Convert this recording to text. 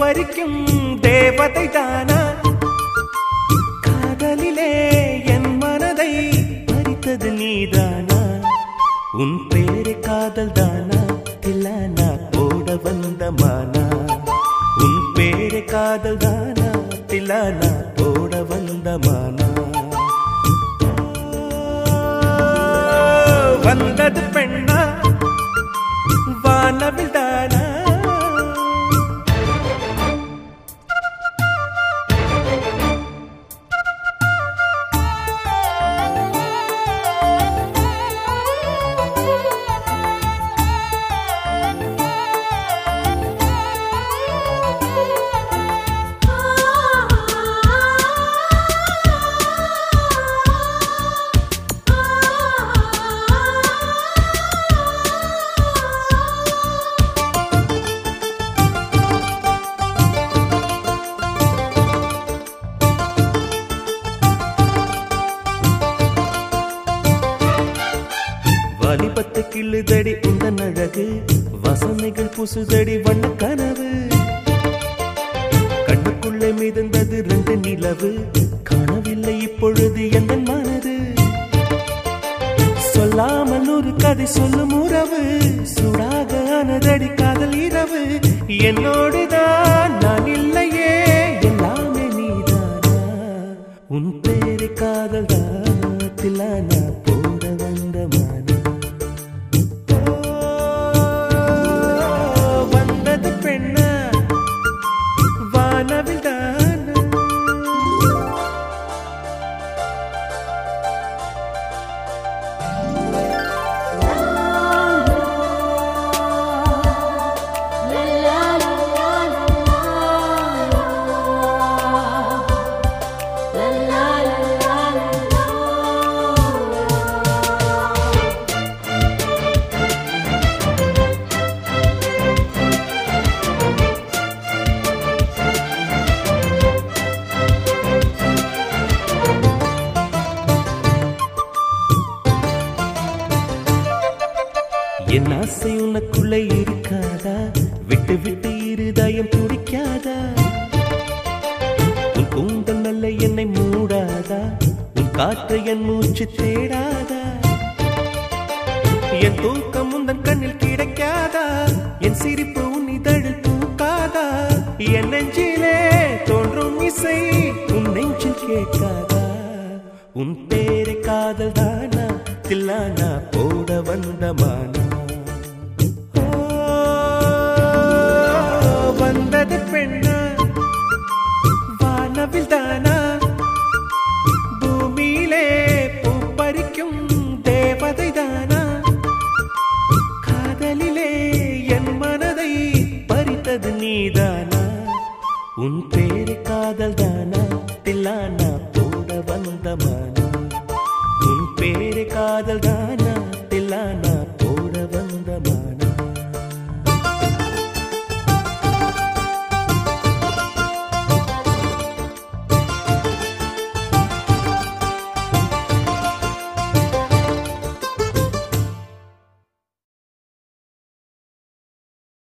பறிக்கும் தேவதை தானா காதலிலே என் மனதை பறித்தது நீதானா உன் பேரு காதல் தானா தில்லானா போட வந்த மானா உன் பேரு காதல் தானா தில்லானா போட வந்த மானா வந்தது பெண்ணா வானவில் தானா வாலிபத்து கிள்ளுதடி உந்தன் அழகு வசனைகள் புசுதடி வண்ண கனவு கண்ணுக்குள்ளே மிதந்தது ரெண்டு நிலவு காணவில்லை இப்பொழுது எந்த மனது சொல்லாமல் ஒரு கதை சொல்லும் உறவு சுடாக ஆனதடி காதல் இரவு என்னோடுதான் நான் இல்லையே எல்லாமே நீதானா உன் பேரு காதல் தானத்திலானா போட வந்த மானா வந்தது பெண்ணா வானவில் தானா என் ஆசை உனக்குள்ள இருக்காதா விட்டு விட்டு இருதயம் துடிக்காதா உன் கூந்தல் நல்ல என்னை மூடாதா உன் காற்று என் மூச்சு தேடாதா என் தூக்கம் உந்தன் கண்ணில் கிடைக்காதா என் சிரிப்பு உன் இதழில் தூக்காதா என் நெஞ்சிலே தோன்றும் இசை உன் நெஞ்சில் கேட்காதா உன் பேரு காதல் தானா தில்லானா போட வந்த மானா ஓ, வந்தது பெண்ணா வானவில் தானா பூமியிலே பூ பறிக்கும் தேவதை தானா காதலிலே என் மனதை பறித்தது நீதானா உன் பேர்